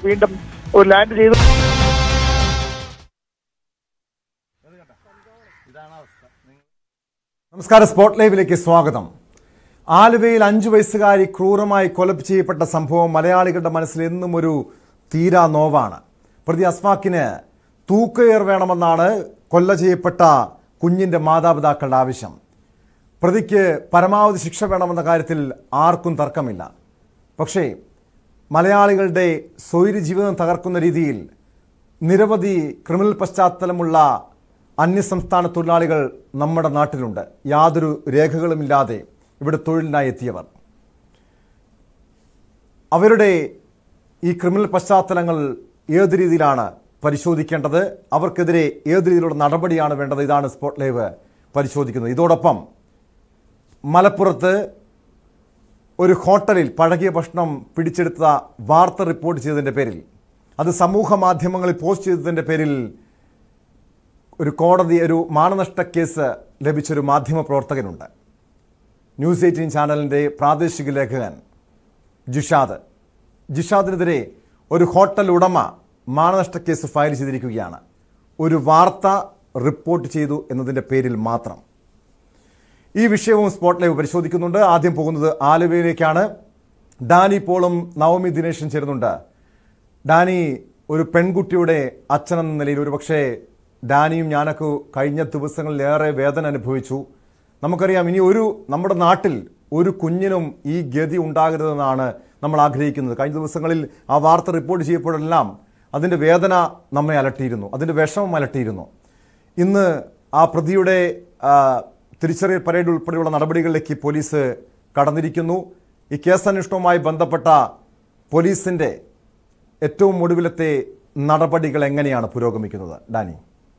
വീണ്ടും ഒരു ലാൻഡ് ചെയ്തു നമസ്കാരം സ്പോട്ട് ലൈവിലേക്ക് സ്വാഗതം ആലുവയിൽ അഞ്ചു വയസ്സുകാരി ക്രൂരമായി കൊല ചെയ്യപ്പെട്ട സംഭവം മലയാളികളുടെ മനസ്സിൽ എന്നും ഒരു തീരാ നോവാണ് പ്രതി അസ്ഫാക്കിന് തൂക്കയേർ വേണമെന്നാണ് കൊല്ല ചെയ്യപ്പെട്ട കുഞ്ഞിന്റെ മാതാപിതാക്കളുടെ ആവശ്യം പ്രതിക്ക് പരമാവധി ശിക്ഷ വേണമെന്ന കാര്യത്തിൽ ആർക്കും തർക്കമില്ല പക്ഷേ മലയാളികളുടെ സ്വൈര്യ ജീവിതം തകർക്കുന്ന രീതിയിൽ നിരവധി ക്രിമിനൽ പശ്ചാത്തലമുള്ള അന്യസംസ്ഥാന തൊഴിലാളികൾ നമ്മുടെ നാട്ടിലുണ്ട് യാതൊരു രേഖകളുമില്ലാതെ ഇവിടെ തൊഴിലിനായി എത്തിയവർ അവരുടെ ഈ ക്രിമിനൽ പശ്ചാത്തലങ്ങൾ ഏത് രീതിയിലാണ് പരിശോധിക്കേണ്ടത് അവർക്കെതിരെ ഏത് രീതിയിലുള്ള നടപടിയാണ് വേണ്ടത് ഇതാണ് സ്പോട്ട് ലൈവ് പരിശോധിക്കുന്നത് ഇതോടൊപ്പം മലപ്പുറത്ത് ഒരു ഹോട്ടലിൽ പഴകിയ ഭക്ഷണം പിടിച്ചെടുത്ത വാർത്ത റിപ്പോർട്ട് ചെയ്തതിൻ്റെ പേരിൽ അത് സമൂഹ മാധ്യമങ്ങളിൽ പോസ്റ്റ് ചെയ്തതിൻ്റെ പേരിൽ ഒരു കോടതി ഒരു മാനനഷ്ട കേസ് ലഭിച്ചൊരു മാധ്യമ പ്രവർത്തകനുണ്ട് ന്യൂസ് എയ്റ്റീൻ ചാനലിൻ്റെ പ്രാദേശിക ലേഖകൻ ജിഷാദ് ജിഷാദിനെതിരെ ഒരു ഹോട്ടൽ ഉടമ മാനനഷ്ട കേസ് ഫയൽ ചെയ്തിരിക്കുകയാണ് ഒരു വാർത്ത റിപ്പോർട്ട് ചെയ്തു എന്നതിൻ്റെ പേരിൽ മാത്രം ഈ വിഷയവും സ്പോട്ട് ലൈവ് പരിശോധിക്കുന്നുണ്ട് ആദ്യം പോകുന്നത് ആലുവയിലേക്കാണ് ഡാനി പോളും നവമി ദിനേശും ചേരുന്നുണ്ട് ഡാനി ഒരു പെൺകുട്ടിയുടെ അച്ഛനെന്ന നിലയിൽ ഒരുപക്ഷെ ഡാനിയും ഞാനൊക്കെ കഴിഞ്ഞ ദിവസങ്ങളിലേറെ വേദന അനുഭവിച്ചു നമുക്കറിയാം ഇനി ഒരു നമ്മുടെ നാട്ടിൽ ഒരു കുഞ്ഞിനും ഈ ഗതി ഉണ്ടാകരുതെന്നാണ് നമ്മൾ ആഗ്രഹിക്കുന്നത് കഴിഞ്ഞ ദിവസങ്ങളിൽ ആ വാർത്ത റിപ്പോർട്ട് ചെയ്യപ്പോഴെല്ലാം അതിൻ്റെ വേദന നമ്മെ അലട്ടിയിരുന്നു അതിൻ്റെ വിഷമം അലട്ടിയിരുന്നു ഇന്ന് ആ പ്രതിയുടെ ആ, തിരിച്ചറിയൽ പരേഡ് ഉൾപ്പെടെയുള്ള നടപടികളിലേക്ക് പോലീസ് കടന്നിരിക്കുന്നു ഈ കേസന്വേഷണവുമായി ബന്ധപ്പെട്ട പോലീസിൻ്റെ ഏറ്റവും ഒടുവിലത്തെ നടപടികൾ എങ്ങനെയാണ് പുരോഗമിക്കുന്നത് ഡാനി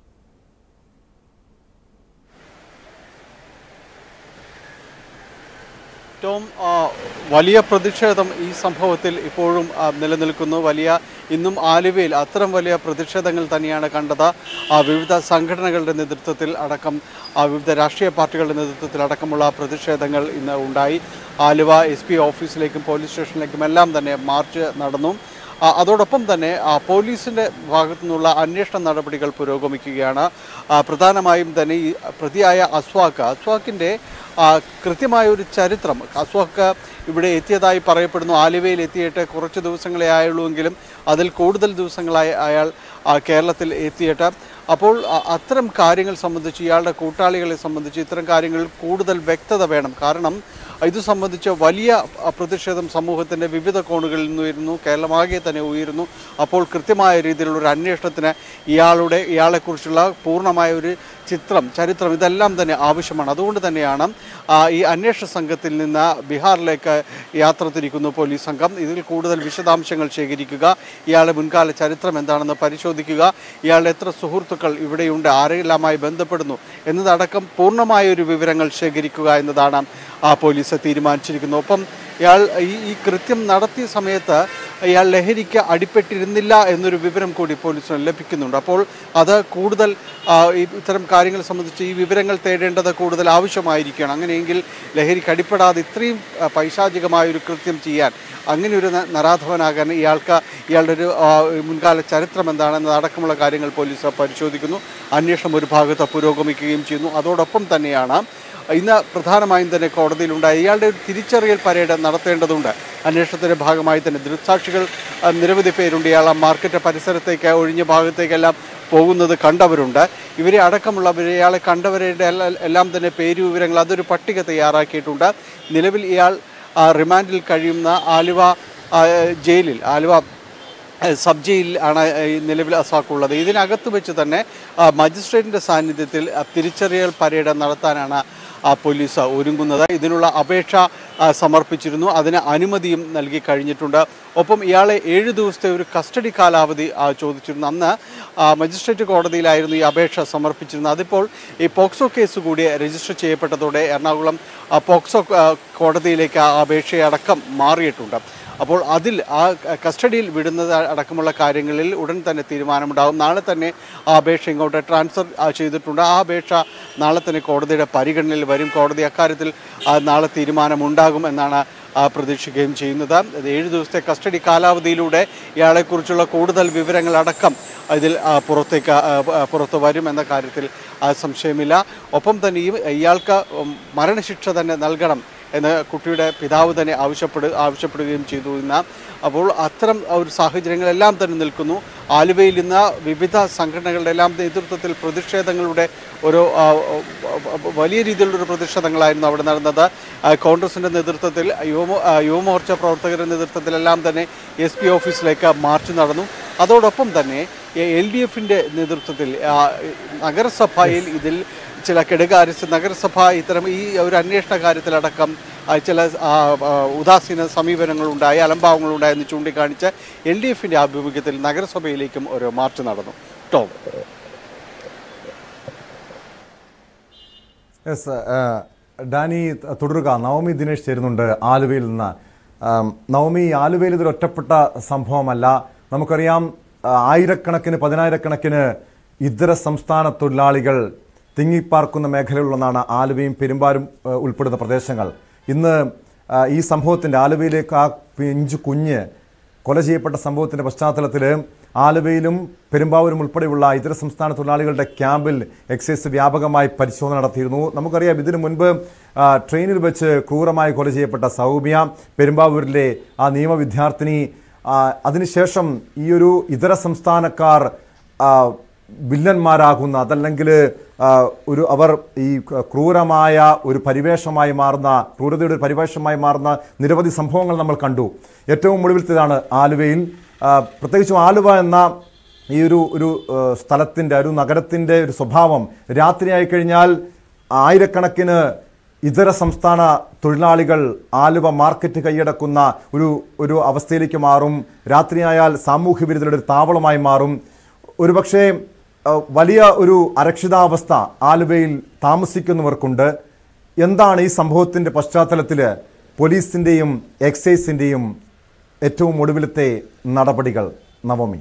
ഏറ്റവും ആ, വലിയ പ്രതിഷേധം ഈ സംഭവത്തിൽ ഇപ്പോഴും ആ, നിലനിൽക്കുന്നു വലിയ ഇന്നും ആലുവയിൽ അത്തരം വലിയ പ്രതിഷേധങ്ങൾ തന്നെയാണ് കണ്ടത് ആ, വിവിധ സംഘടനകളുടെ നേതൃത്വത്തിൽ അടക്കം ആ, വിവിധ രാഷ്ട്രീയ പാർട്ടികളുടെ നേതൃത്വത്തിൽ അടക്കമുള്ള പ്രതിഷേധങ്ങൾ ഇന്ന് ഉണ്ടായി ആലുവ എസ് പി ഓഫീസിലേക്കും പോലീസ് സ്റ്റേഷനിലേക്കും എല്ലാം തന്നെ മാർച്ച് നടന്നു ആ, അതോടൊപ്പം തന്നെ ആ, പോലീസിൻ്റെ ഭാഗത്തു നിന്നുള്ള അന്വേഷണ നടപടികൾ പുരോഗമിക്കുകയാണ് ആ, പ്രധാനമായും തന്നെ ഈ പ്രതിയായ അസ്വാക്ക് അസ്വാക്കിൻ്റെ ആ, കൃത്യമായ ഒരു ചരിത്രം അസ്വാക്ക് ഇവിടെ എത്തിയതായി പറയപ്പെടുന്നു ആലുവയിൽ എത്തിയിട്ട് കുറച്ച് ദിവസങ്ങളെ ആയുള്ളൂ എങ്കിലും അതിൽ കൂടുതൽ ദിവസങ്ങളായി അയാൾ ആ, കേരളത്തിൽ എത്തിയിട്ട് അപ്പോൾ അ- അത്തരം കാര്യങ്ങൾ സംബന്ധിച്ച് ഇയാളുടെ കൂട്ടാളികളെ സംബന്ധിച്ച് ഇത്തരം കാര്യങ്ങളിൽ കൂടുതൽ വ്യക്തത വേണം കാരണം ഇത് സംബന്ധിച്ച് വലിയ അ, പ്രതിഷേധം സമൂഹത്തിൻ്റെ വിവിധ കോണുകളിൽ നിന്ന് ഉയരുന്നു കേരളമാകെ തന്നെ ഉയരുന്നു അപ്പോൾ കൃത്യമായ രീതിയിലുള്ള ഒരു അന്വേഷണത്തിന് ഇയാളുടെ ഇയാളെക്കുറിച്ചുള്ള പൂർണ്ണമായ ഒരു ചിത്രം ചരിത്രം ഇതെല്ലാം തന്നെ ആവശ്യമാണ് അതുകൊണ്ട് തന്നെയാണ് ആ, ഈ അന്വേഷണ സംഘത്തിൽ നിന്ന് ബീഹാറിലേക്ക് യാത്ര തിരിക്കുന്നു പോലീസ് സംഘം ഇതിൽ കൂടുതൽ വിശദാംശങ്ങൾ ശേഖരിക്കുക ഇയാളുടെ മുൻകാല ചരിത്രം എന്താണെന്ന് പരിശോധിക്കുക ഇയാളുടെ എത്ര സുഹൃത്തുക്കൾ ഇവിടെയുണ്ട് ആരെല്ലാമായി ബന്ധപ്പെടുന്നു എന്നതടക്കം പൂർണ്ണമായ ഒരു വിവരങ്ങൾ ശേഖരിക്കുക എന്നതാണ് ആ പോലീസ് തീരുമാനിച്ചിരിക്കുന്നത് ഒപ്പം ഇയാൾ ഈ ഈ കൃത്യം നടത്തിയ സമയത്ത് ഇയാൾ ലഹരിക്ക് അടിപ്പെട്ടിരുന്നില്ല എന്നൊരു വിവരം കൂടി പോലീസിന് ലഭിക്കുന്നുണ്ട് അപ്പോൾ അത് കൂടുതൽ ആ, ഈ ഇത്തരം കാര്യങ്ങൾ സംബന്ധിച്ച് ഈ വിവരങ്ങൾ തേടേണ്ടത് കൂടുതൽ ആവശ്യമായിരിക്കുകയാണ് അങ്ങനെയെങ്കിൽ ലഹരിക്ക് അടിപ്പെടാതെ ഇത്രയും ആ, പൈശാചികമായ ഒരു കൃത്യം ചെയ്യാൻ അങ്ങനെ ഒരു ന- നരാധവനാകാൻ ഇയാൾക്ക് ഇയാളുടെ ഒരു ആ, മുൻകാല ചരിത്രം എന്താണെന്ന് അടക്കമുള്ള കാര്യങ്ങൾ പോലീസ് പരിശോധിക്കുന്നു അന്വേഷണം ഒരു ഭാഗത്ത് പുരോഗമിക്കുകയും ചെയ്യുന്നു അതോടൊപ്പം തന്നെയാണ് ഇന്ന് പ്രധാനമായും തന്നെ കോടതിയിലുണ്ടായ ഇയാളുടെ ഒരു തിരിച്ചറിയൽ പരേഡ് നടത്തേണ്ടതുണ്ട് അന്വേഷണത്തിന്റെ ഭാഗമായി തന്നെ ദൃക്സാക്ഷികൾ ആ, നിരവധി പേരുണ്ട് ഇയാൾ ആ മാർക്കറ്റ് പരിസരത്തേക്ക് ഒഴിഞ്ഞ ഭാഗത്തേക്കെല്ലാം പോകുന്നത് കണ്ടവരുണ്ട് ഇവരെ അടക്കമുള്ളവർ ഇയാളെ കണ്ടവരുടെ എല്ലാ- എല്ലാം തന്നെ പേര് വിവരങ്ങൾ അതൊരു പട്ടിക തയ്യാറാക്കിയിട്ടുണ്ട് നിലവിൽ ഇയാൾ ആ, റിമാൻഡിൽ കഴിയുന്ന ആലുവ ആ, ജയിലിൽ ആലുവ ഏഹ് സബ് ജയിലിൽ ആണ് ഈ നിലവിൽ അസാക്കുള്ളത് ഇതിനകത്ത് വെച്ച് തന്നെ ആ, മജിസ്ട്രേറ്റിന്റെ സാന്നിധ്യത്തിൽ ആ, തിരിച്ചറിയൽ പരേഡ് നടത്താനാണ് ആ, പോലീസ് ഒരുങ്ങുന്നത് ഇതിനുള്ള അപേക്ഷ ആ, സമർപ്പിച്ചിരുന്നു അതിന് അനുമതിയും നൽകി കഴിഞ്ഞിട്ടുണ്ട് ഒപ്പം ഇയാളെ ഏഴ് ദിവസത്തെ ഒരു കസ്റ്റഡി കാലാവധി ആ, ചോദിച്ചിരുന്നു അന്ന് ആ, മജിസ്ട്രേറ്റ് കോടതിയിലായിരുന്നു ഈ അപേക്ഷ സമർപ്പിച്ചിരുന്നത് അതിപ്പോൾ ഈ പോക്സോ കേസ് കൂടി രജിസ്റ്റർ ചെയ്യപ്പെട്ടതോടെ എറണാകുളം ആ, പോക്സോ ആ, കോടതിയിലേക്ക് ആ അപേക്ഷയടക്കം മാറിയിട്ടുണ്ട് അപ്പോൾ അതിൽ ആ കസ്റ്റഡിയിൽ വിടുന്നത് അടക്കമുള്ള കാര്യങ്ങളിൽ ഉടൻ തന്നെ തീരുമാനമുണ്ടാകും നാളെ തന്നെ ആ അപേക്ഷ ഇങ്ങോട്ട് ട്രാൻസ്ഫർ ആ, ചെയ്തിട്ടുണ്ട് ആ അപേക്ഷ നാളെ തന്നെ കോടതിയുടെ പരിഗണനയിൽ വരും കോടതി അക്കാര്യത്തിൽ ആ, നാളെ തീരുമാനമുണ്ടാകും എന്നാണ് ആ, പ്രതീക്ഷിക്കുകയും ചെയ്യുന്നത് ഇത് ഏഴ് ദിവസത്തെ കസ്റ്റഡി കാലാവധിയിലൂടെ ഇയാളെക്കുറിച്ചുള്ള കൂടുതൽ വിവരങ്ങളടക്കം ഇതിൽ ആ, പുറത്തേക്ക് ആ, ആ, പുറത്തു വരും എന്ന കാര്യത്തിൽ ആ, സംശയമില്ല ഒപ്പം തന്നെ ഈ ഇയാൾക്ക് ഉം, മരണശിക്ഷ തന്നെ നൽകണം എന്ന് കുട്ടിയുടെ പിതാവ് തന്നെ ആവശ്യപ്പെടു ആവശ്യപ്പെടുകയും ചെയ്തു ഇന്ന് അപ്പോൾ അത്തരം ഒരു സാഹചര്യങ്ങളെല്ലാം തന്നെ നിൽക്കുന്നു ആലുവയിൽ ഇന്ന് വിവിധ സംഘടനകളുടെ എല്ലാം നേതൃത്വത്തിൽ പ്രതിഷേധങ്ങളുടെ ഒരു ആ, ആ, വലിയ രീതിയിലുള്ളൊരു പ്രതിഷേധങ്ങളായിരുന്നു അവിടെ നടന്നത് ആ, കോൺഗ്രസിൻ്റെ നേതൃത്വത്തിൽ യുവമോ ആ, യുവമോർച്ച പ്രവർത്തകരുടെ നേതൃത്വത്തിലെല്ലാം തന്നെ എസ് പി ഓഫീസിലേക്ക് മാർച്ച് നടന്നു അതോടൊപ്പം തന്നെ എൽ ഡി എഫിൻ്റെ നേതൃത്വത്തിൽ ആ, നഗരസഭയിൽ ഇതിൽ ചില കെടുകാര്യസ്ഥ നഗരസഭ ഇത്തരം ഈ ഒരു അന്വേഷണ കാര്യത്തിലടക്കം ആ, ചില ആ, ആ, ഉദാസീന സമീപനങ്ങളുണ്ടായി അലംഭാവങ്ങളുണ്ടായെന്ന് ചൂണ്ടിക്കാണിച്ച് എൽ ഡി എഫിൻ്റെ ആഭിമുഖ്യത്തിൽ നഗരസഭയിലേക്കും ഒരു മാർച്ച് നടന്നു ടോം യെസ് ഡാനി തുടരുക നവമി ദിനേശ് ചേരുന്നുണ്ട് ആലുവയിൽ നിന്ന് ആം, നവമി ആലുവയിൽ ഇതൊരു ഒറ്റപ്പെട്ട സംഭവമല്ല നമുക്കറിയാം ആ, ആയിരക്കണക്കിന് പതിനായിരക്കണക്കിന് ഇതര സംസ്ഥാന തൊഴിലാളികൾ തിങ്ങിപ്പാർക്കുന്ന മേഖലകളിലൊന്നാണ് ആലുവയും പെരുമ്പാലും ആ, ഉൾപ്പെടുന്ന പ്രദേശങ്ങൾ ഇന്ന് ആ, ഈ സംഭവത്തിൻ്റെ ആലുവയിലേക്ക് ആ പിഞ്ചു കുഞ്ഞ് കൊല ചെയ്യപ്പെട്ട സംഭവത്തിന്റെ പശ്ചാത്തലത്തിൽ ആലുവയിലും പെരുമ്പാവൂരും ഉൾപ്പെടെയുള്ള ഇതര സംസ്ഥാന തൊഴിലാളികളുടെ ക്യാമ്പിൽ എക്സൈസ് വ്യാപകമായി പരിശോധന നടത്തിയിരുന്നു നമുക്കറിയാം ഇതിനു മുൻപ് ആ, ട്രെയിനിൽ വെച്ച് ക്രൂരമായി കൊല ചെയ്യപ്പെട്ട സൗമ്യ പെരുമ്പാവൂരിലെ ആ നിയമ വിദ്യാർത്ഥിനി ആ, അതിനുശേഷം ഈ ഒരു ഇതര സംസ്ഥാനക്കാർ ആ, വില്ലന്മാരാകുന്ന അതല്ലെങ്കിൽ ആ, ഒരു അവർ ഈ ക- ക്രൂരമായ ഒരു പരിവേഷമായി മാറുന്ന ക്രൂരതയുടെ ഒരു പരിവേഷമായി മാറുന്ന നിരവധി സംഭവങ്ങൾ നമ്മൾ കണ്ടു ഏറ്റവും ഒടുവിലത്തേതാണ് ആലുവയിൽ ആ, പ്രത്യേകിച്ചും ആലുവ എന്ന ഈ ഒരു ഒരു ആ, സ്ഥലത്തിൻ്റെ ഒരു നഗരത്തിൻ്റെ ഒരു സ്വഭാവം രാത്രിയായി കഴിഞ്ഞാൽ ആയിരക്കണക്കിന് ഇതര സംസ്ഥാന തൊഴിലാളികൾ ആലുവ മാർക്കറ്റ് കൈയടക്കുന്ന ഒരു ഒരു അവസ്ഥയിലേക്ക് മാറും രാത്രിയായാൽ സാമൂഹ്യ വിരുദ്ധരുടെ ഒരു താവളമായി മാറും ഒരുപക്ഷെ അഹ്, വലിയ ഒരു അരക്ഷിതാവസ്ഥ ആലുവയിൽ താമസിക്കുന്നവർക്കുണ്ട് എന്താണ് ഈ സംഭവത്തിൻ്റെ പശ്ചാത്തലത്തിൽ പോലീസിൻ്റെയും എക്സൈസിൻ്റെയും ഏറ്റവും ഒടുവിലത്തെ നടപടികൾ നവമി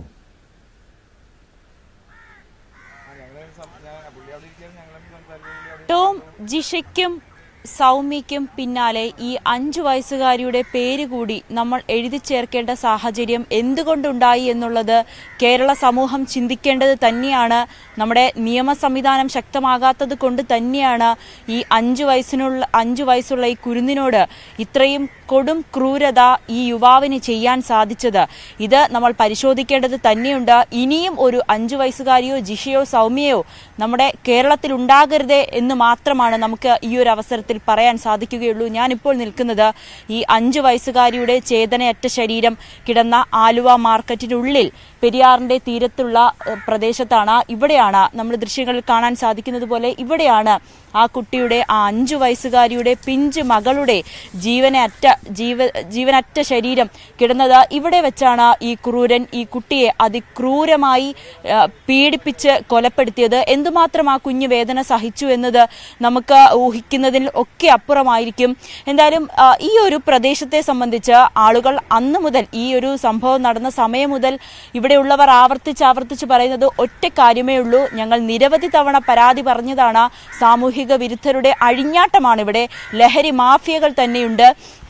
ടോം ജിഷയ്ക്കും സൗമ്യയ്ക്കും പിന്നാലെ ഈ അഞ്ചു വയസ്സുകാരിയുടെ പേര് കൂടി നമ്മൾ എഴുതി ചേർക്കേണ്ട സാഹചര്യം എന്തുകൊണ്ടുണ്ടായി എന്നുള്ളത് കേരള സമൂഹം ചിന്തിക്കേണ്ടത് തന്നെയാണ് നമ്മുടെ നിയമ സംവിധാനം ശക്തമാകാത്തത് കൊണ്ട് തന്നെയാണ് ഈ അഞ്ചു വയസ്സിനുള്ള അഞ്ചു വയസ്സുള്ള ഈ കുരുന്നിനോട് ഇത്രയും കൊടും ക്രൂരത ഈ യുവാവിന് ചെയ്യാൻ സാധിച്ചത് ഇത് നമ്മൾ പരിശോധിക്കേണ്ടത് തന്നെയുണ്ട് ഇനിയും ഒരു അഞ്ചു വയസ്സുകാരിയോ ജിഷയോ സൗമ്യയോ നമ്മുടെ കേരളത്തിൽ ഉണ്ടാകരുതേ എന്ന് മാത്രമാണ് നമുക്ക് ഈ ഒരു അവസരത്തിൽ പറയാൻ സാധിക്കുകയുള്ളൂ ഞാനിപ്പോൾ നിൽക്കുന്നത് ഈ അഞ്ചു വയസ്സുകാരിയുടെ ചേതനയറ്റ ശരീരം കിടന്ന ആലുവ മാർക്കറ്റിനുള്ളിൽ പെരിയാറിന്റെ തീരത്തുള്ള ഏഹ്, പ്രദേശത്താണ് ഇവിടെയാണ് നമ്മൾ ദൃശ്യങ്ങളിൽ കാണാൻ സാധിക്കുന്നത് പോലെ ഇവിടെയാണ് ആ കുട്ടിയുടെ ആ അഞ്ചു വയസ്സുകാരിയുടെ പിഞ്ച് മകളുടെ ജീവനറ്റ ജീവ ജീവനറ്റ ശരീരം കിടന്നത് ഇവിടെ വെച്ചാണ് ഈ ക്രൂരൻ ഈ കുട്ടിയെ അതിക്രൂരമായി ആ, പീഡിപ്പിച്ച് കൊലപ്പെടുത്തിയത് എന്തുമാത്രം ആ കുഞ്ഞ് വേദന സഹിച്ചു എന്നത് നമുക്ക് ഊഹിക്കുന്നതിൽ ഒക്കെ അപ്പുറമായിരിക്കും എന്തായാലും ആ, ഈ ഒരു പ്രദേശത്തെ സംബന്ധിച്ച് ആളുകൾ അന്ന് മുതൽ ഈ ഒരു സംഭവം നടന്ന സമയം മുതൽ ഇവിടെയുള്ളവർ ആവർത്തിച്ച് ആവർത്തിച്ച് പറയുന്നത് ഒറ്റ കാര്യമേ ഉള്ളൂ ഞങ്ങൾ നിരവധി തവണ പരാതി പറഞ്ഞതാണ് സാമൂഹിക വിരുദ്ധരുടെ അഴിഞ്ഞാട്ടമാണ് ഇവിടെ ലഹരി മാഫിയകൾ തന്നെയുണ്ട്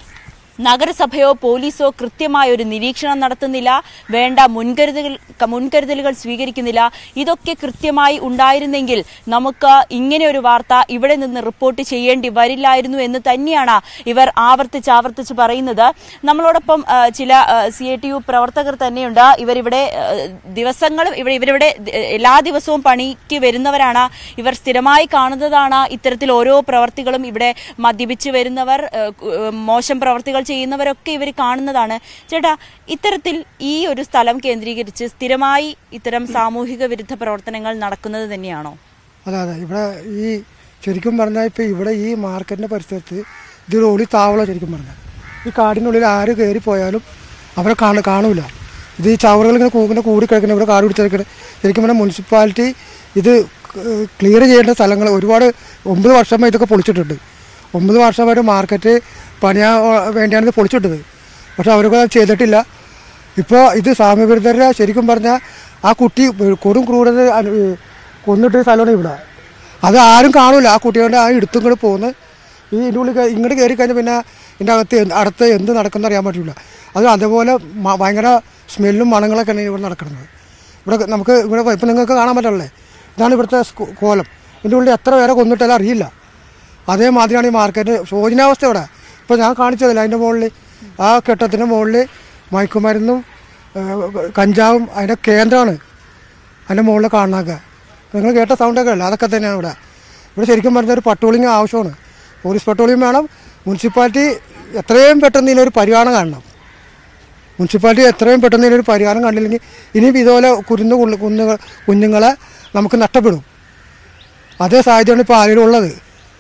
നഗരസഭയോ പോലീസോ കൃത്യമായ ഒരു നിരീക്ഷണം നടത്തുന്നില്ല വേണ്ട മുൻകരുതൽ മുൻകരുതലുകൾ സ്വീകരിക്കുന്നില്ല ഇതൊക്കെ കൃത്യമായി ഉണ്ടായിരുന്നെങ്കിൽ നമുക്ക് ഇങ്ങനെ ഒരു വാർത്ത ഇവിടെ നിന്ന് റിപ്പോർട്ട് ചെയ്യേണ്ടി വരില്ലായിരുന്നു എന്ന് തന്നെയാണ് ഇവർ ആവർത്തിച്ച് ആവർത്തിച്ച് പറയുന്നത് നമ്മളോടൊപ്പം ആ, ചില സി ഐ ടി യു പ്രവർത്തകർ തന്നെയുണ്ട് ഇവരിവിടെ ആ, ദിവസങ്ങളും ഇവിടെ ഇവരിവിടെ ദ- എല്ലാ ദിവസവും പണിക്ക് വരുന്നവരാണ് ഇവർ സ്ഥിരമായി കാണുന്നതാണ് ഇത്തരത്തിൽ ഓരോ പ്രവർത്തികളും ഇവിടെ മദ്യപിച്ച് വരുന്നവർ ആ, കു- ആ, മോശം പ്രവർത്തികൾ ചെയ്യുന്നവരൊക്കെ ഇവർ കാണുന്നതാണ് ചേട്ടാ ഇത്തരത്തിൽ ഈ ഒരു സ്ഥലം കേന്ദ്രീകരിച്ച് സ്ഥിരമായി ഇത്തരം സാമൂഹിക വിരുദ്ധ പ്രവർത്തനങ്ങൾ നടക്കുന്നത് തന്നെയാണോ അതെ അതെ ഇവിടെ ഈ ശരിക്കും പറഞ്ഞാൽ ഇപ്പോൾ ഇവിടെ ഈ മാർക്കറ്റിൻ്റെ പരിസരത്ത് ഇതൊരു ഒളി താവളം ശരിക്കും പറഞ്ഞാൽ ഈ കാടിനുള്ളിൽ ആര് കയറി പോയാലും അവരെ കാണ കാണൂല ഇത് ഈ ചവറുകൾ ഇങ്ങനെ കൂങ്ങനെ കൂടി കിടക്കണം ഇവിടെ കാട് പിടിച്ചിരിക്കണം ശരിക്കും പറഞ്ഞാൽ മുനിസിപ്പാലിറ്റി ഇത് ക്ലിയർ ചെയ്യേണ്ട സ്ഥലങ്ങൾ ഒരുപാട് ഒമ്പത് വർഷമായി ഇതൊക്കെ പൊളിച്ചിട്ടുണ്ട് ഒമ്പത് വർഷമായിട്ട് മാർക്കറ്റ് പണിയാൻ വേണ്ടിയാണ് ഇത് പൊളിച്ചിട്ടത് പക്ഷെ അവരൊക്കെ അത് ചെയ്തിട്ടില്ല ഇപ്പോൾ ഇത് സാമ്യവിരുദ്ധരുടെ ശരിക്കും പറഞ്ഞാൽ ആ കുട്ടി കൊടും ക്രൂരത അനു- കൊന്നിട്ട് സ്ഥലമാണ് ഇവിടെ അത് ആരും കാണൂല ആ കുട്ടികളുടെ ആ ഇടുത്തും കൂടെ പോകുന്നത് ഈ ഇതിൻ്റെ ഉള്ളിൽ കേ- ഇങ്ങോട്ട് കയറി കഴിഞ്ഞാൽ പിന്നെ ഇതിൻ്റെ അകത്ത് എന്ത് അടുത്ത് എന്ത് നടക്കുന്ന അറിയാൻ പറ്റില്ല അത് അതേപോലെ മ- ഭയങ്കര സ്മെല്ലും മണങ്ങളൊക്കെയാണ് ഇവിടെ നടക്കുന്നത് ഇവിടെ നമുക്ക് ഇവിടെ ഇപ്പം നിങ്ങൾക്ക് കാണാൻ പറ്റുള്ളേ ഇതാണ് ഇവിടുത്തെ സ്കൂ- കോലം ഇതിൻ്റെ ഉള്ളിൽ എത്ര പേരെ കൊന്നിട്ടാലും അറിയില്ല അതേമാതിരിയാണ് ഈ മാർക്കറ്റ് ശോചനാവസ്ഥ ഇവിടെ ഇപ്പോൾ ഞാൻ കാണിച്ചതില്ല അതിൻ്റെ മുകളിൽ ആ കെട്ടത്തിൻ്റെ മുകളിൽ മയക്കുമരുന്നും ഏഹ്, കഞ്ചാവും അതിൻ്റെ കേന്ദ്രമാണ് അതിൻ്റെ മുകളിൽ കാണുന്നതൊക്കെ നിങ്ങൾ കേട്ട സൗണ്ടൊക്കെ അല്ല അതൊക്കെ തന്നെയാണ് ഇവിടെ ഇവിടെ ശരിക്കും പറഞ്ഞ ഒരു പട്രോളിങ് ആവശ്യമാണ് പോലീസ് പട്രോളിങ് വേണം മുനിസിപ്പാലിറ്റി എത്രയും പെട്ടെന്ന് ഇതിനൊരു പരിഹാരം കാണണം മുനിസിപ്പാലിറ്റി എത്രയും പെട്ടെന്ന് ഇതിനൊരു പരിഹാരം കണ്ടില്ലെങ്കിൽ ഇനിയും ഇതുപോലെ കുരുന്ന് കുഞ്ഞു കുഞ്ഞുങ്ങൾ കുഞ്ഞുങ്ങളെ നമുക്ക് നഷ്ടപ്പെടും അതേ സാഹചര്യമാണ് ഇപ്പോൾ ആലുള്ളത്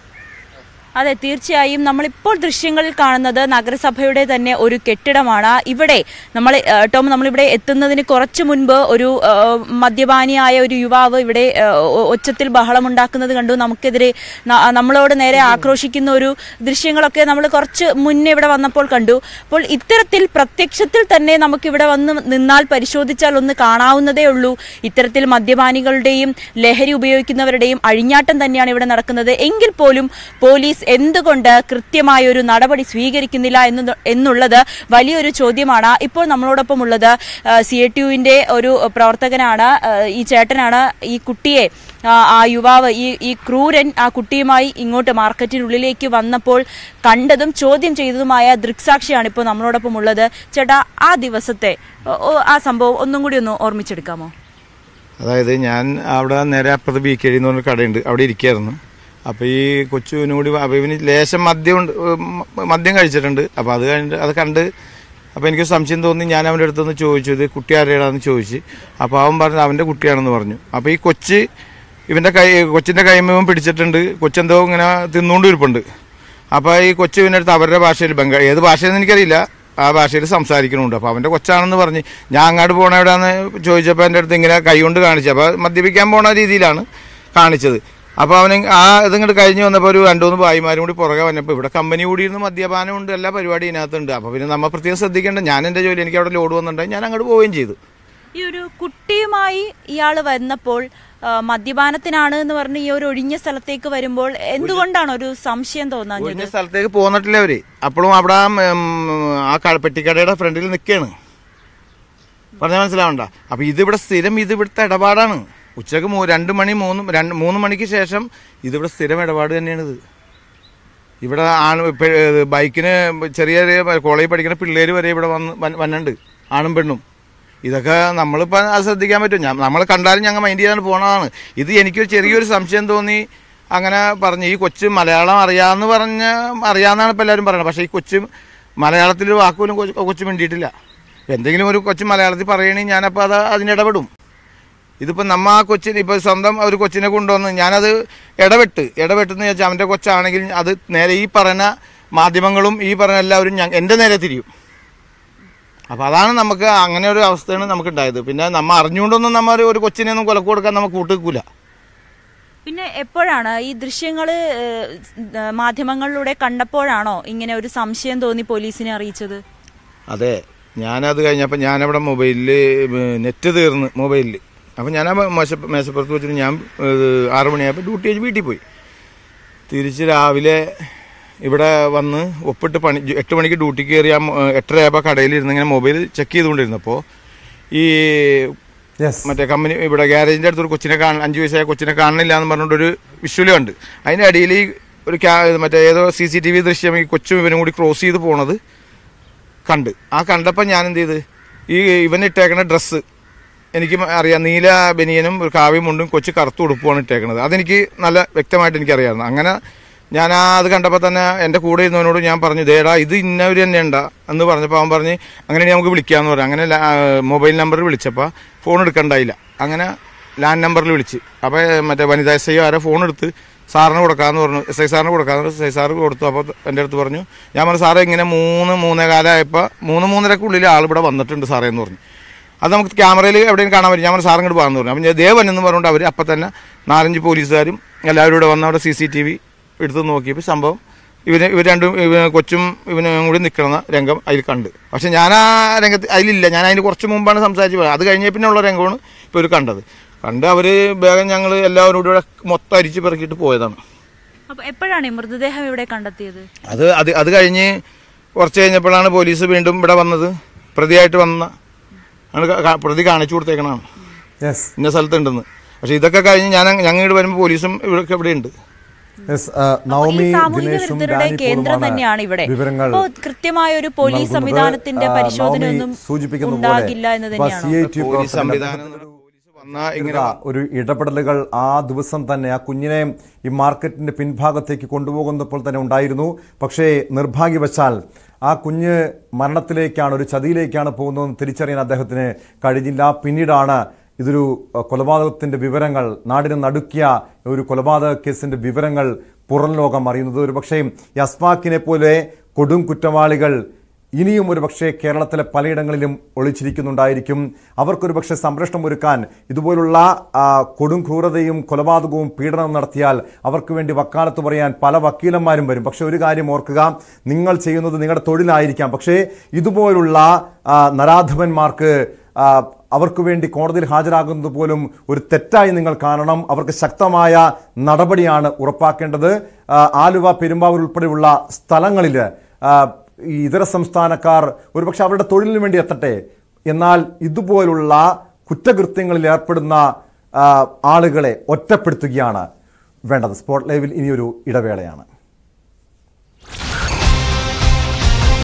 അതെ തീർച്ചയായും നമ്മളിപ്പോൾ ദൃശ്യങ്ങളിൽ കാണുന്നത് നഗരസഭയുടെ തന്നെ ഒരു കെട്ടിടമാണ് ഇവിടെ നമ്മൾ ഏഹ്, ടോം നമ്മളിവിടെ എത്തുന്നതിന് കുറച്ചു മുൻപ് ഒരു ഏഹ്, മദ്യപാനിയായ ഒരു യുവാവ് ഇവിടെ ഏഹ്, ഒ- ഒച്ചത്തിൽ ബഹളമുണ്ടാക്കുന്നത് കണ്ടു നമുക്കെതിരെ ന- നമ്മളോട് നേരെ ആക്രോശിക്കുന്ന ഒരു ദൃശ്യങ്ങളൊക്കെ നമ്മൾ കുറച്ച് മുന്നേ ഇവിടെ വന്നപ്പോൾ കണ്ടു അപ്പോൾ ഇത്തരത്തിൽ പ്രത്യക്ഷത്തിൽ തന്നെ നമുക്കിവിടെ വന്ന് നിന്നാൽ പരിശോധിച്ചാൽ ഒന്ന് കാണാവുന്നതേ ഉള്ളൂ ഇത്തരത്തിൽ മദ്യപാനികളുടെയും ലഹരി ഉപയോഗിക്കുന്നവരുടെയും അഴിഞ്ഞാട്ടം തന്നെയാണ് ഇവിടെ നടക്കുന്നത് എങ്കിൽ പോലും പോലീസ് എന്തുകൊണ്ട് കൃത്യമായ ഒരു നടപടി സ്വീകരിക്കുന്നില്ല എന്ന് എന്നുള്ളത് വലിയൊരു ചോദ്യമാണ് ഇപ്പോൾ നമ്മളോടൊപ്പം ഉള്ളത് സി എ ടി യുവിന്റെ ഒരു പ്രവർത്തകനാണ് ആ, ഈ ചേട്ടനാണ് ഈ കുട്ടിയെ ആ, ആ യുവാവ് ഈ ഈ ക്രൂരൻ ആ കുട്ടിയുമായി ഇങ്ങോട്ട് മാർക്കറ്റിനുള്ളിലേക്ക് വന്നപ്പോൾ കണ്ടതും ചോദ്യം ചെയ്തതുമായ ദൃക്സാക്ഷിയാണ് ഇപ്പോൾ നമ്മളോടൊപ്പം ഉള്ളത് ചേട്ടാ ആ ദിവസത്തെ ഓ, ഓ, ആ സംഭവം ഒന്നും കൂടി ഒന്ന് ഓർമ്മിച്ചെടുക്കാമോ അതായത് ഞാൻ അവിടെ നേരെ അപ്പുറത്ത് ബി കെ എന്ന് പറഞ്ഞ കടയുണ്ട് അവിടെ ഇരിക്കുകയായിരുന്നു അപ്പോൾ ഈ കൊച്ചുവിനും കൂടി അപ്പോൾ ഇവന് ലേശം മദ്യം ഉണ്ട് ഉം, മദ്യം കഴിച്ചിട്ടുണ്ട് അപ്പോൾ അത് കഴിഞ്ഞ് അത് കണ്ട് അപ്പോൾ എനിക്ക് സംശയം തോന്നി ഞാൻ അവൻ്റെ അടുത്തൊന്ന് ചോദിച്ചു ഇത് കുട്ടി ആരുടെയാണെന്ന് ചോദിച്ചു അപ്പോൾ അവൻ പറഞ്ഞു അവൻ്റെ കുട്ടിയാണെന്ന് പറഞ്ഞു അപ്പോൾ ഈ കൊച്ച് ഇവൻ്റെ കൈ കൊച്ചിൻ്റെ കൈമവും പിടിച്ചിട്ടുണ്ട് കൊച്ചെന്തോ ഇങ്ങനെ തിന്നുകൊണ്ട് ഇരിപ്പുണ്ട് അപ്പോൾ ഈ കൊച്ചു ഇവൻ്റെ അടുത്ത് അവരുടെ ഭാഷയിൽ ബംഗാളി ഏത് ഭാഷയെന്ന് എനിക്കറിയില്ല ആ ഭാഷയിൽ സംസാരിക്കണമുണ്ട് അപ്പോൾ അവൻ്റെ കൊച്ചാണെന്ന് പറഞ്ഞ് ഞാൻ അങ്ങോട്ട് പോകണ എവിടെയാന്ന് ചോദിച്ചപ്പോൾ എൻ്റെ അടുത്ത് ഇങ്ങനെ കൈ കൊണ്ട് കാണിച്ചു അപ്പോൾ മദ്യപിക്കാൻ പോണ രീതിയിലാണ് കാണിച്ചത് അപ്പോൾ അവൻ ആ ഇതിങ്ങോട്ട് കഴിഞ്ഞ് വന്നപ്പോൾ ഒരു രണ്ടു മൂന്ന് ഭായിമാരും കൂടി പുറകെ വന്നപ്പോൾ ഇവിടെ കമ്പനി കൂടി ഇരുന്ന് മദ്യപാനമുണ്ട് എല്ലാ പരിപാടി ഇതിനകത്തുണ്ട് അപ്പോൾ പിന്നെ നമ്മൾ പ്രത്യേകം ശ്രദ്ധിക്കേണ്ട ഞാൻ എൻ്റെ ജോലി എനിക്ക് അവിടെ ലോഡ് വന്നിട്ടുണ്ടെങ്കിൽ ഞാൻ അങ്ങോട്ട് പോവുകയും ചെയ്തു ഈ ഒരു കുട്ടിയുമായി ഇയാൾ വന്നപ്പോൾ ആ, മദ്യപാനത്തിനാണ് എന്ന് പറഞ്ഞ് ഈ ഒരു ഒഴിഞ്ഞ സ്ഥലത്തേക്ക് വരുമ്പോൾ എന്തുകൊണ്ടാണ് ഒരു സംശയം തോന്നാഞ്ഞത് ഒഴിഞ്ഞ സ്ഥലത്തേക്ക് പോന്നിട്ടില്ല അവര് അപ്പോഴും അവിടെ ആ, ഉം, ആ ക- പെട്ടിക്കടയുടെ ഫ്രണ്ടിൽ നിൽക്കുകയാണ് പറഞ്ഞാൽ മനസ്സിലാവണ്ട അപ്പൊ ഇതിവിടെ സ്ഥിരം ഇത് ഇവിടുത്തെ ഇടപാടാണ് ഉച്ചക്ക് മൂ- രണ്ട് മണി മൂന്ന് രണ്ട് മൂന്ന് മണിക്ക് ശേഷം ഇതിവിടെ സ്ഥിരം ഇടപാട് തന്നെയാണിത് ഇവിടെ ആണ് പെ- ഏ, ബൈക്കിന് ചെറിയ ചെറിയ കോളേജിൽ പഠിക്കുന്ന പിള്ളേർ വരെ ഇവിടെ വന്ന് വൻ- വന്നുണ്ട് ആണും പെണ്ണും ഇതൊക്കെ നമ്മളിപ്പോൾ അത് ശ്രദ്ധിക്കാൻ പറ്റും ഞാൻ നമ്മൾ കണ്ടാലും ഞങ്ങൾ മൈൻഡ് ചെയ്യാണ്ട് പോണതാണ് ഇത് എനിക്കൊരു ചെറിയൊരു സംശയം തോന്നി അങ്ങനെ പറഞ്ഞു ഈ കൊച്ച് മലയാളം അറിയാമെന്ന് പറഞ്ഞ അറിയാമെന്നാണ് ഇപ്പോൾ എല്ലാവരും പറയുന്നത് പക്ഷേ ഈ കൊച്ച് മലയാളത്തിൽ ഒരു വാക്കുപോലും കൊച്ച് കൊച്ച് മിണ്ടിയിട്ടില്ല എന്തെങ്കിലും ഒരു കൊച്ച് മലയാളത്തിൽ പറയണമെങ്കിൽ ഞാനപ്പോൾ അത് അതിനിടപെടും ഇതിപ്പോൾ നമ്മ ആ കൊച്ചിന് ഇപ്പോൾ സ്വന്തം ഒരു കൊച്ചിനെ കൊണ്ടുവന്ന് ഞാനത് ഇടപെട്ട് ഇടപെട്ടെന്ന് വെച്ചാൽ അവൻ്റെ കൊച്ചാണെങ്കിൽ അത് നേരെ ഈ പറയുന്ന മാധ്യമങ്ങളും ഈ പറയുന്ന എല്ലാവരും ഞാൻ എൻ്റെ നേരെ തിരിയും അപ്പോൾ അതാണ് നമുക്ക് അങ്ങനെ ഒരു അവസ്ഥയാണ് നമുക്ക് ഉണ്ടായത് പിന്നെ നമ്മ അറിഞ്ഞുകൊണ്ടൊന്നും നമ്മ ഒരു- ഒരു കൊച്ചിനെ ഒന്നും കൊലക്ക് കൊടുക്കാൻ നമുക്ക് കൂട്ടുക്കൂല പിന്നെ എപ്പോഴാണ് ഈ ദൃശ്യങ്ങള് ഏഹ്, ഏഹ്, മാധ്യമങ്ങളിലൂടെ കണ്ടപ്പോഴാണോ ഇങ്ങനെ ഒരു സംശയം തോന്നി പോലീസിനെ അറിയിച്ചത് അതെ ഞാനത് കഴിഞ്ഞപ്പോൾ ഞാനവിടെ മൊബൈലിൽ നെറ്റ് തീർന്ന് മൊബൈലിൽ അപ്പോൾ ഞാൻ ആ മേശ മേശപ്പുറത്ത് വെച്ചിട്ട് ഞാൻ ഏഹ്, ആറ് മണിയായപ്പോൾ ഡ്യൂട്ടി കഴിഞ്ഞ് വീട്ടിൽ പോയി തിരിച്ച് രാവിലെ ഇവിടെ വന്ന് ഒപ്പിട്ട് പണി എട്ട് മണിക്ക് ഡ്യൂട്ടിക്ക് കയറി ആ മൊ- എട്ടരയായപ്പോൾ കടയിലിരുന്ന് ഇങ്ങനെ മൊബൈൽ ചെക്ക് ചെയ്തുകൊണ്ടിരുന്നപ്പോൾ ഈ യെസ് മറ്റേ കമ്പനി ഇവിടെ ഗ്യാരേജിൻ്റെ അടുത്തൊരു കൊച്ചിനെ കാണ അഞ്ച് വയസ്സായ കൊച്ചിനെ കാണുന്നില്ല എന്ന് പറഞ്ഞുകൊണ്ടൊരു വിഷ്വല് കണ്ട് അതിൻ്റെ അടിയിൽ ഈ ഒരു ക്യാ മറ്റേ ഏതോ സി സി ടി വി ദൃശ്യം ഈ കൊച്ചും ഇവനും കൂടി ക്രോസ് ചെയ്ത് പോണത് കണ്ട് ആ കണ്ടപ്പോൾ ഞാൻ എന്ത് ചെയ്ത് ഈ ഇവൻ ഇട്ടേക്കണ ഡ്രസ്സ് എനിക്ക് അറിയാം നീല ബനിയനും ഒരു കാവ്യം മുണ്ടും കൊച്ചു കറുത്ത ഉടുപ്പുമാണ് ഇട്ടേക്കണത് അതെനിക്ക് നല്ല വ്യക്തമായിട്ട് എനിക്കറിയാമായിരുന്നു അങ്ങനെ ഞാൻ ആ അത് കണ്ടപ്പോൾ തന്നെ എൻ്റെ കൂടെ ഇരുന്നവനോട് ഞാൻ പറഞ്ഞു ദേടാ ഇത് ഇന്നവർ തന്നെ ഉണ്ടാ എന്ന് പറഞ്ഞപ്പോൾ അവൻ പറഞ്ഞ് അങ്ങനെ നമുക്ക് വിളിക്കാമെന്ന് പറഞ്ഞു അങ്ങനെ ലാ- മൊബൈൽ നമ്പറിൽ വിളിച്ചപ്പോൾ ഫോൺ എടുക്കണ്ടായില്ല അങ്ങനെ ലാൻഡ് നമ്പറിൽ വിളിച്ച് അപ്പോൾ മറ്റേ വനിതാ എസ് ഐ ആരെ ഫോൺ എടുത്ത് സാറിന് കൊടുക്കാമെന്ന് പറഞ്ഞു എസ് ഐ സാറിന് കൊടുക്കാമെന്ന് പറഞ്ഞു. എസ് ഐ സാറ് കൊടുത്തു അപ്പോൾ എൻ്റെ അടുത്ത് പറഞ്ഞു ഞാൻ പറഞ്ഞു സാറേ ഇങ്ങനെ മൂന്ന് മൂന്നേ കാലമായപ്പോൾ മൂന്ന് മൂന്നരക്കുള്ളിൽ ആൾ ഇവിടെ വന്നിട്ടുണ്ട് സാറേ എന്ന് പറഞ്ഞു അത് നമുക്ക് ക്യാമറയിൽ എവിടെയും കാണാൻ പറ്റും ഞാൻ പറഞ്ഞു സാറും ഇങ്ങോട്ട് പോകാമെന്ന് പറഞ്ഞു അപ്പം ഞാൻ ദേവൻ എന്ന് പറഞ്ഞുകൊണ്ട് അവർ അപ്പം തന്നെ നാലഞ്ച് പോലീസുകാരും എല്ലാവരും കൂടെ വന്ന് അവിടെ സി സി ടി വി എടുത്ത് നോക്കിയപ്പോൾ സംഭവം ഇവന് ഇവർ രണ്ടും ഇവന് കൊച്ചും ഇവനും കൂടി നിൽക്കുന്ന രംഗം അതിൽ കണ്ട് പക്ഷെ ഞാൻ ആ രംഗത്ത് അതിലില്ല ഞാൻ അതിന് കുറച്ച് മുമ്പാണ് സംസാരിച്ച് പോയത് അത് കഴിഞ്ഞ പിന്നെ ഉള്ള രംഗമാണ് ഇപ്പോൾ ഇവർ കണ്ടത് കണ്ട് അവർ വേഗം ഞങ്ങൾ എല്ലാവരും കൂടി ഇവിടെ മൊത്തം അരിച്ച് പെറുക്കിയിട്ട് പോയതാണ് അപ്പൊ എപ്പോഴാണ് ഈ മൃതദേഹം ഇവിടെ കണ്ടെത്തിയത് അത് അത് അത് കഴിഞ്ഞ് കുറച്ച് കഴിഞ്ഞപ്പോഴാണ് പോലീസ് വീണ്ടും ഇവിടെ വന്നത് പ്രതിയായിട്ട് വന്ന ആണ് ക- ക- പ്രതി കാണിച്ചു കൊടുത്തേക്കണതാണ് യെസ് ഇന്ന സ്ഥലത്തുണ്ടെന്ന് പക്ഷെ ഇതൊക്കെ കഴിഞ്ഞ് ഞാൻ ഞങ്ങൾ ഇങ്ങോട്ട് വരുമ്പോൾ പോലീസും ഇവിടെ ഇവിടെ ഉണ്ട് യെസ് ആ, നവമി ഈ സാമൂഹിക ദിനേശും വിരുദ്ധരുടെ ഡാനി കേന്ദ്രം പോളുമാണ് തന്നെയാണ് ഇവിടെ വിവരങ്ങൾ അപ്പോൾ കൃത്യമായ ഒരു പോലീസ് നൽകുന്നത്. സംവിധാനത്തിന്റെ ആ, പരിശോധനയൊന്നും നവമി സൂചിപ്പിക്കുന്ന ഉണ്ടാകില്ല പോലെ എന്ന് ഇപ്പൊ തന്നെയാണോ CIT പോലീസ് പ്രവർത്തകർ സംവിധാനം പോലീസ് വന്നാൽ ഇങ്ങനെ ഇങ്ങനെ ഒരു ഇടപെടലുകൾ ആ ദിവസം തന്നെ ആ കുഞ്ഞിനെ ഈ മാർക്കറ്റിന്റെ പിൻഭാഗത്തേക്ക് കൊണ്ടുപോകുന്നപ്പോൾ തന്നെ ഉണ്ടായിരുന്നു പക്ഷേ നിർഭാഗ്യവശാൽ ആ കുഞ്ഞ് മരണത്തിലേക്കാണ് ഒരു ചതിയിലേക്കാണ് പോകുന്നതെന്ന് തിരിച്ചറിയാൻ അദ്ദേഹത്തിന് കഴിഞ്ഞില്ല പിന്നീടാണ് ഇതൊരു അഹ്, കൊലപാതകത്തിന്റെ വിവരങ്ങൾ നാടിനെ നടുക്കിയ ഒരു കൊലപാതക കേസിന്റെ വിവരങ്ങൾ പുറം ലോകം അറിയുന്നത് ഒരു പക്ഷേ ഈ അസ്മാക്കിനെ പോലെ കൊടും കുറ്റവാളികൾ ഇനിയും ഒരു പക്ഷേ കേരളത്തിലെ പലയിടങ്ങളിലും ഒളിച്ചിരിക്കുന്നുണ്ടായിരിക്കും അവർക്കൊരു പക്ഷേ സംരക്ഷണം ഒരുക്കാൻ ഇതുപോലുള്ള ആ, കൊടും ക്രൂരതയും കൊലപാതകവും പീഡനവും നടത്തിയാൽ അവർക്ക് വേണ്ടി വക്കാലത്ത് പറയാൻ പല വക്കീലന്മാരും വരും പക്ഷേ ഒരു കാര്യം ഓർക്കുക നിങ്ങൾ ചെയ്യുന്നത് നിങ്ങളുടെ തൊഴിലായിരിക്കാം പക്ഷേ ഇതുപോലുള്ള ആ, നരാധവന്മാർക്ക് ആ, അവർക്ക് വേണ്ടി കോടതിയിൽ ഹാജരാകുന്നത് പോലും ഒരു തെറ്റായി നിങ്ങൾ കാണണം അവർക്ക് ശക്തമായ നടപടിയാണ് ഉറപ്പാക്കേണ്ടത് ആ, ആലുവ പെരുമ്പാവൂർ ഉൾപ്പെടെയുള്ള സ്ഥലങ്ങളിൽ ആ, ഈ ഇതര സംസ്ഥാനക്കാർ ഒരുപക്ഷെ അവരുടെ തൊഴിലിന് വേണ്ടി എത്തട്ടെ എന്നാൽ ഇതുപോലുള്ള കുറ്റകൃത്യങ്ങളിൽ ഏർപ്പെടുന്ന ആ, ആളുകളെ ഒറ്റപ്പെടുത്തുകയാണ് വേണ്ടത് സ്പോട്ട് ലൈവിൽ ഇനിയൊരു ഇടവേളയാണ്